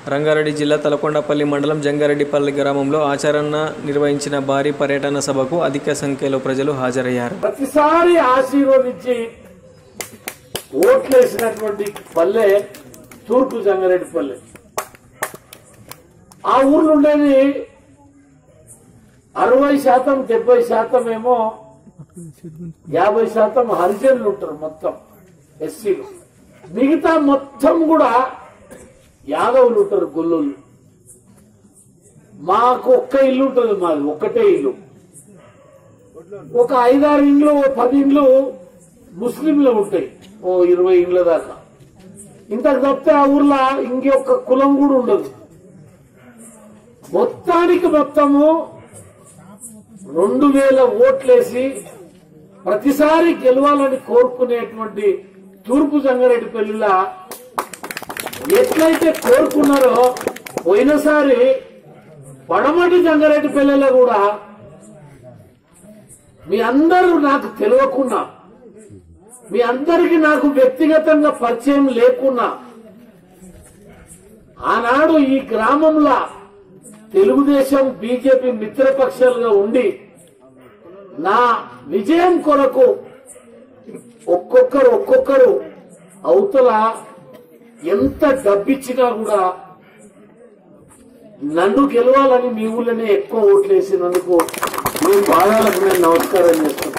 రంగారెడ్డి జిల్లా తలకొండపల్లి మండలం జంగారెడ్డిపల్లి గ్రామంలో ఆచరణ నిర్వహించిన భారీ పర్యటన సభకు అధిక సంఖ్యలో ప్రజలు హాజరయ్యారు ప్రతిసారి ఆశీర్వదించి ఓట్లేసినటువంటి పల్లె తూర్పు జంగారెడ్డి పల్లె ఆ ఊర్లో ఉండేది అరవై శాతం డెబ్బై శాతం ఏమో యాభై శాతం హరిజనులు ఉంటారు మొత్తం ఎస్సీలు మిగతా మొత్తం కూడా యాదవులు ఉంటారు గొల్లోళ్ళు మాకు ఒక్క ఇల్లు ఉంటుంది మాది ఒక్కటే ఇల్లు ఒక ఐదారు ఇండ్లు ఓ పది ఇండ్లు ముస్లింలు ఉంటాయి ఓ ఇరవై ఇండ్ల దాకా ఇంతకు తప్పితే ఆ ఊర్లో ఇంకొక కులం కూడా ఉండదు మొత్తానికి మొత్తము రెండు వేల ఓట్లేసి ప్రతిసారి గెలవాలని కోరుకునేటువంటి తూర్పు సంగారెడ్డి పెళ్లిలా ఎట్లయితే కోరుకున్నారో పోయినసారి పడమటి జంగారెడ్డి పెళ్లిలో కూడా మీ అందరూ నాకు తెలియకున్నా మీ అందరికి నాకు వ్యక్తిగతంగా పరిచయం లేకున్నా ఆనాడు ఈ గ్రామంలో తెలుగుదేశం బీజేపీ మిత్రపక్షాలుగా ఉండి నా విజయం కొరకు ఒక్కొక్కరు ఒక్కొక్కరు అవతల ఎంత డబ్బిచ్చినా కూడా నన్ను గెలవాలని మీ ఊళ్ళోనే ఎక్కువ ఓట్లేసినందుకు మీ పాదాలకు నేను నమస్కారం చేస్తున్నాను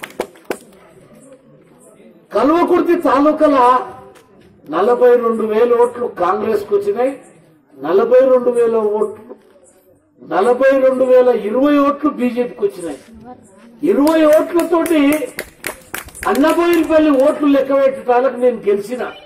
కల్వకుర్తి తాలూకాల నలభై రెండు వేల ఓట్లు కాంగ్రెస్ కు వచ్చినాయి నలభై రెండు వేల ఓట్లు నలభై రెండు వేల ఇరవై ఓట్లు బీజేపీకి వచ్చినాయి ఇరవై ఓట్లతోటి అన్నబోయినపల్లి ఓట్లు లెక్క పెట్టడానికి నేను గెలిచిన